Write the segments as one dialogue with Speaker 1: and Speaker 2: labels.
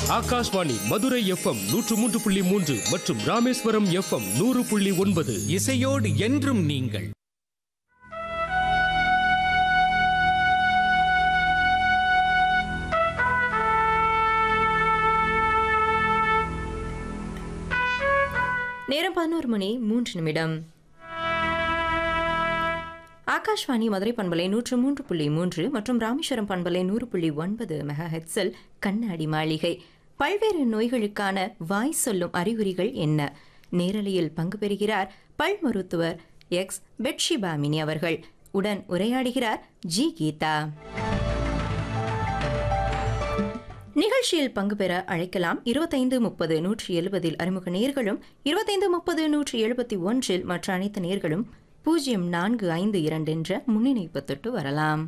Speaker 1: Akashvani Madurai FM நூற்று மூன்று புள்ளி மூன்று மற்றும் ராமேஸ்வரம் எஃப்எம் நூறு புள்ளி ஒன்பது
Speaker 2: இசையோடு என்றும் நீங்கள்
Speaker 3: நேரம் பதினோரு மணி மூன்று நிமிடம் ஆகாஷ்வாணி மதுரை பண்பலை நூற்று மூன்று புள்ளி மூன்று மற்றும் ராமேஸ்வரம் பண்பலை நூறு புள்ளி ஒன்பது மெகா ஹெட்ஸில் கண்ணாடி மாளிகை பல்வேறு நோய்களுக்கான வாய் சொல்லும் அறிகுறிகள் என்ன நேரலையில் பங்கு பெறுகிறார் பல் மருத்துவர் எக்ஸ் பெட்ஷிபாமினி அவர்கள் உடன் உரையாடுகிறார் ஜி கீதா நிகழ்ச்சியில் பங்கு பெற அழைக்கலாம் இருபத்தைந்து முப்பது நூற்றி எழுபதில் அறிமுக நேர்களும் இருபத்தைந்து முப்பது நூற்றி எழுபத்தி ஒன்றில் மற்ற அனைத்து நேர்களும் பூஜ்ஜியம் நான்கு ஐந்து இரண்டு என்ற முன்னிணைப்பு தொட்டு வரலாம்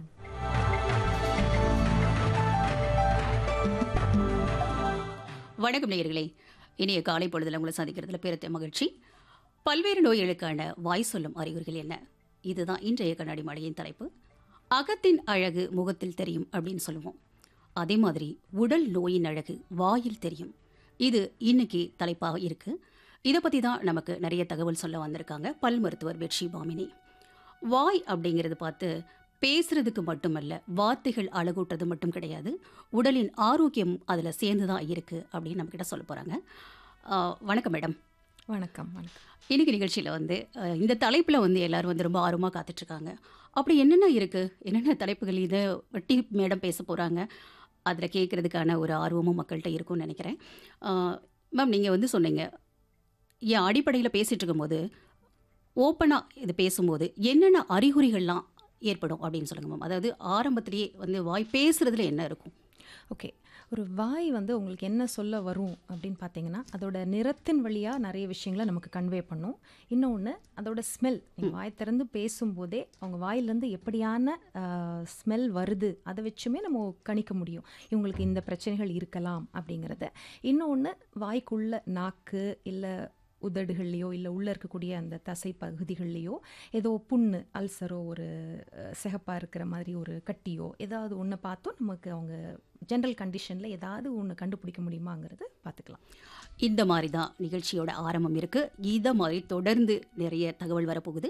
Speaker 4: வணக்கம் நேயர்களே இனிய காலை பொழுதுல உங்களை சந்திக்கிறதுல பெருத்த மகிழ்ச்சி பல்வேறு நோய்களுக்கான வாய் சொல்லும் அறிகுறிகள் என்ன இதுதான் இன்றைய கண்ணாடி மழையின் தலைப்பு அகத்தின் அழகு முகத்தில் தெரியும் அப்படின்னு சொல்லுவோம் அதே மாதிரி உடல் நோயின் அழகு வாயில் தெரியும் இது இன்னைக்கு தலைப்பாக இருக்கு இதை பற்றி தான் நமக்கு நிறைய தகவல் சொல்ல வந்திருக்காங்க பல் மருத்துவர் பெட்ஷி பாமினி வாய் அப்படிங்கிறது பார்த்து பேசுறதுக்கு மட்டுமல்ல வார்த்தைகள் அழகூட்டுறது மட்டும் கிடையாது உடலின் ஆரோக்கியம் அதில் சேர்ந்து தான் இருக்குது அப்படின்னு நம்மக்கிட்ட சொல்ல போகிறாங்க வணக்கம் மேடம்
Speaker 5: வணக்கம் வணக்கம்
Speaker 4: இன்னைக்கு நிகழ்ச்சியில் வந்து அஹ், இந்த தலைப்பில் வந்து எல்லாரும் வந்து ரொம்ப ஆர்வமாக காத்துட்ருக்காங்க அப்படி என்னென்ன இருக்குது என்னென்ன தலைப்புகள் இதை வட்டி மேடம் பேச போகிறாங்க அதில் கேட்குறதுக்கான ஒரு ஆர்வமும் மக்கள்கிட்ட இருக்கும்னு நினைக்கிறேன் மேம் நீங்கள் வந்து சொன்னீங்க என் அடிப்படையில் பேசிகிட்டு இருக்கும்போது ஓப்பனாக இது பேசும்போது என்னென்ன அறிகுறிகள்லாம் ஏற்படும் அப்படின்னு சொல்லுங்க மேம் அதாவது ஆரம்பத்திலேயே வந்து வாய் பேசுறதுல என்ன இருக்கும்
Speaker 5: ஓகே ஒரு வாய் வந்து உங்களுக்கு என்ன சொல்ல வரும் அப்படின்னு பார்த்தீங்கன்னா அதோட நிறத்தின் வழியாக நிறைய விஷயங்களை நமக்கு கன்வே பண்ணும் இன்னொன்று அதோட ஸ்மெல் நீங்கள் வாய் திறந்து பேசும்போதே அவங்க வாயிலேருந்து எப்படியான ஸ்மெல் வருது அதை வச்சுமே நம்ம கணிக்க முடியும் இவங்களுக்கு இந்த பிரச்சனைகள் இருக்கலாம் அப்படிங்கிறத இன்னொன்று வாய்க்குள்ள நாக்கு இல்லை உதடுகள்லையோ இல்லை உள்ளே இருக்கக்கூடிய அந்த தசை பகுதிகள்லையோ ஏதோ புண்ணு அல்சரோ ஒரு சிகப்பாக இருக்கிற மாதிரி ஒரு கட்டியோ ஏதாவது ஒன்று பார்த்தோம் நமக்கு அவங்க ஜென்ரல் கண்டிஷனில் ஏதாவது ஒன்று கண்டுபிடிக்க முடியுமாங்கிறது பார்த்துக்கலாம்
Speaker 4: இந்த மாதிரி தான் நிகழ்ச்சியோட ஆரம்பம் இருக்குது இதை மாதிரி தொடர்ந்து நிறைய தகவல் வரப்போகுது